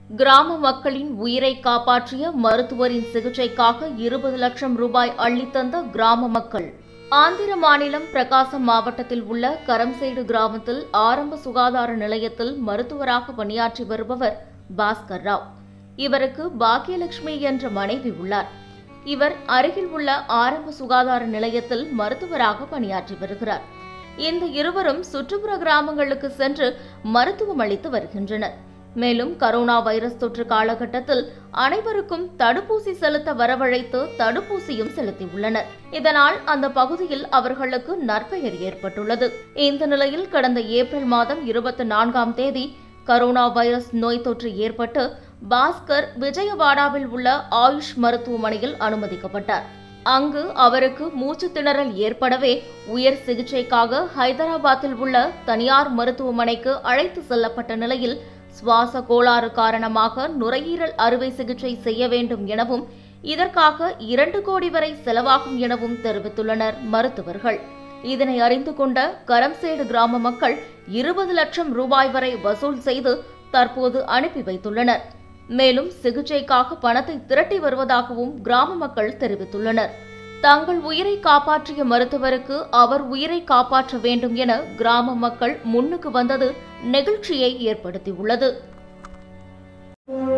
கிராம மக்களின் உயிரை காப்பாற்றிய மருத்துவரின் சிகிச்சைக்காக இருபது லட்சம் ரூபாய் அள்ளித்தந்த கிராம மக்கள் ஆந்திர மாநிலம் பிரகாசம் மாவட்டத்தில் உள்ள கரம்சேடு கிராமத்தில் ஆரம்ப சுகாதார நிலையத்தில் மருத்துவராக பணியாற்றி வருபவர் பாஸ்கர் ராவ் இவருக்கு பாக்கியலட்சுமி என்ற மனைவி உள்ளார் இவர் அருகில் உள்ள ஆரம்ப சுகாதார நிலையத்தில் மருத்துவராக பணியாற்றி வருகிறார் இந்த இருவரும் சுற்றுப்புற கிராமங்களுக்கு சென்று மருத்துவம் அளித்து வருகின்றனர் மேலும் கரோனா வைரஸ் தொற்று காலகட்டத்தில் அனைவருக்கும் தடுப்பூசி செலுத்த வரவழைத்து தடுப்பூசியும் செலுத்தியுள்ளனர் இதனால் அந்த பகுதியில் அவர்களுக்கு நற்பெயர் ஏற்பட்டுள்ளது இந்த நிலையில் கடந்த ஏப்ரல் மாதம் இருபத்தி நான்காம் தேதி கரோனா வைரஸ் நோய் தொற்று ஏற்பட்டு பாஸ்கர் விஜயவாடாவில் உள்ள ஆயுஷ் மருத்துவமனையில் அனுமதிக்கப்பட்டார் அங்கு அவருக்கு மூச்சு திணறல் ஏற்படவே உயர் சிகிச்சைக்காக ஹைதராபாத்தில் உள்ள தனியார் மருத்துவமனைக்கு அழைத்து செல்லப்பட்ட நிலையில் சுவாச கோளாறு காரணமாக நுரையீரல் அறுவை சிகிச்சை செய்ய வேண்டும் எனவும் இதற்காக இரண்டு கோடி வரை செலவாகும் எனவும் தெரிவித்துள்ளனர் மருத்துவர்கள் இதனை அறிந்து கொண்ட கரம்சேடு கிராம மக்கள் இருபது லட்சம் ரூபாய் வரை வசூல் செய்து தற்போது அனுப்பி வைத்துள்ளனர் மேலும் சிகிச்சைக்காக பணத்தை திரட்டி வருவதாகவும் கிராம மக்கள் தெரிவித்துள்ளனர் தங்கள் உயிரை காப்பாற்றிய மருத்துவருக்கு அவர் உயிரை காப்பாற்ற வேண்டும் என கிராம மக்கள் முன்னுக்கு வந்தது நெகிழ்ச்சியை ஏற்படுத்தியுள்ளது